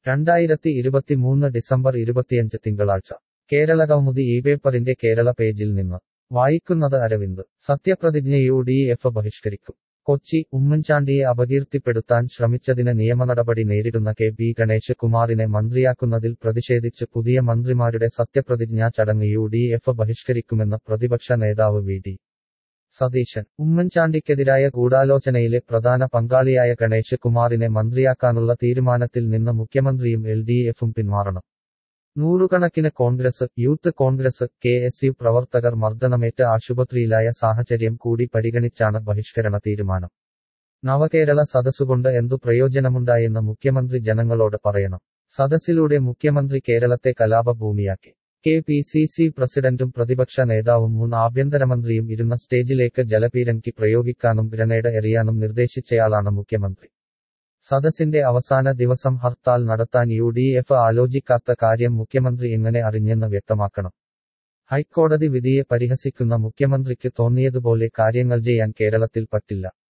രണ്ടായിരത്തി ഇരുപത്തിമൂന്ന് ഡിസംബർ ഇരുപത്തിയഞ്ച് തിങ്കളാഴ്ച കേരള കൗമുദി ഈ പേപ്പറിന്റെ കേരള പേജിൽ നിന്ന് വായിക്കുന്നത് അരവിന്ദ് സത്യപ്രതിജ്ഞ യു ഡി എഫ് ബഹിഷ്കരിക്കും കൊച്ചി ഉമ്മൻചാണ്ടിയെ അപകീർത്തിപ്പെടുത്താൻ ശ്രമിച്ചതിന് നിയമനടപടി നേരിടുന്ന കെ പി ഗണേഷ് കുമാറിനെ മന്ത്രിയാക്കുന്നതിൽ പ്രതിഷേധിച്ച് പുതിയ മന്ത്രിമാരുടെ സത്യപ്രതിജ്ഞാ ചടങ്ങ് യു ഡി എഫ് ബഹിഷ്കരിക്കുമെന്ന് പ്രതിപക്ഷ നേതാവ് വി ഡി സതീശൻ ഉമ്മൻചാണ്ടിക്കെതിരായ ഗൂഢാലോചനയിലെ പ്രധാന പങ്കാളിയായ ഗണേഷ് കുമാറിനെ മന്ത്രിയാക്കാനുള്ള തീരുമാനത്തിൽ നിന്ന് മുഖ്യമന്ത്രിയും എൽ ഡി എഫും പിന്മാറണം നൂറുകണക്കിന് Congress youth Congress K S U പ്രവർത്തകർ മർദ്ദനമേറ്റ് ആശുപത്രിയിലായ സാഹചര്യം കൂടി പരിഗണിച്ചാണ് ബഹിഷ്കരണ തീരുമാനം നവകേരള സദസ്സുകൊണ്ട് എന്തു പ്രയോജനമുണ്ടായെന്ന് മുഖ്യമന്ത്രി ജനങ്ങളോട് പറയണം സദസ്സിലൂടെ മുഖ്യമന്ത്രി കേരളത്തെ കലാപഭൂമിയാക്കി കെ പി സി സി പ്രസിഡന്റും പ്രതിപക്ഷ നേതാവും മുൻ ആഭ്യന്തരമന്ത്രിയും ഇരുന്ന സ്റ്റേജിലേക്ക് ജലപീരങ്കി പ്രയോഗിക്കാനും ഗ്രനേഡ് എറിയാനും നിർദ്ദേശിച്ചയാളാണ് മുഖ്യമന്ത്രി സദസ്സിന്റെ അവസാന ദിവസം ഹർത്താൽ നടത്താൻ യു ഡി എഫ് ആലോചിക്കാത്ത കാര്യം മുഖ്യമന്ത്രി എങ്ങനെ അറിഞ്ഞെന്ന് വ്യക്തമാക്കണം ഹൈക്കോടതി വിധിയെ പരിഹസിക്കുന്ന മുഖ്യമന്ത്രിക്ക് തോന്നിയതുപോലെ കാര്യങ്ങൾ ചെയ്യാൻ കേരളത്തിൽ പറ്റില്ല